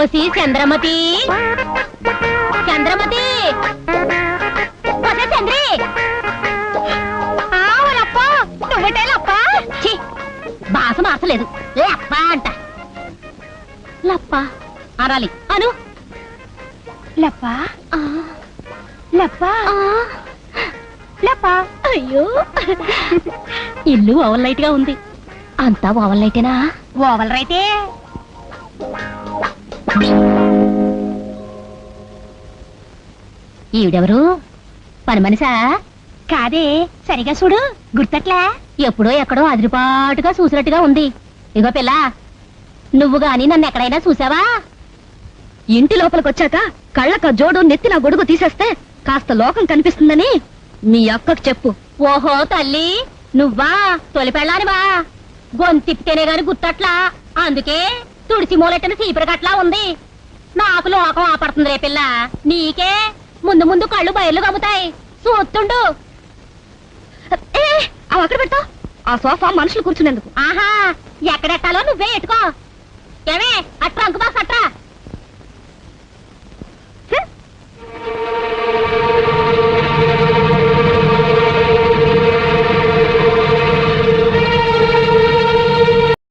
OC Chandramati Chandramati ఒసే చంద్రి ఆవులప్ప నువ్వటే లప్ప ఛీ భాష మార్చలేదు లప్ప అంట లప్ప అనాలి అను లప్ప లప్ప లప్ప అయ్యో ఇల్లు ఓవల్ లైట్ గా ఉంది అంతా ఓవల్ లైటేనా ఓవల్ రైతే ఈవిడెవరు పని మనిషా కాదే సరిగా చూడు గుర్తట్లా ఎప్పుడో ఎక్కడో అదిరిపాటుగా చూసినట్టుగా ఉంది ఇగో పిల్ల నువ్వు గాని నన్ను ఎక్కడైనా చూసావా ఇంటి లోపలికి వచ్చాక కళ్ళక జోడు నెత్తిన గొడుగు తీసేస్తే కాస్త లోకం కనిపిస్తుందని మీ అక్కకు చెప్పు ఓహో తల్లి నువ్వా తొలి పెళ్ళానివా గొంతిప్పితేనే గాని గుర్తట్లా అందుకే తుడిసి మూలెట్టిన చీపురగట్లా ఉంది నాకు లోకం ఆపడుతుంది రే పిల్ల నీకే ముందు ముందు కళ్ళు బయలు కమ్ముతాయి చూస్తుండు ఏ అవి అక్కడ పెడతా ఆ సోఫా మనుషులు కూర్చునేందుకు ఆహా ఎక్కడెట్టాలో నువ్వే ఎట్టుకో ఏమే ఆ ట్రంక్ బాక్స్ అట్రా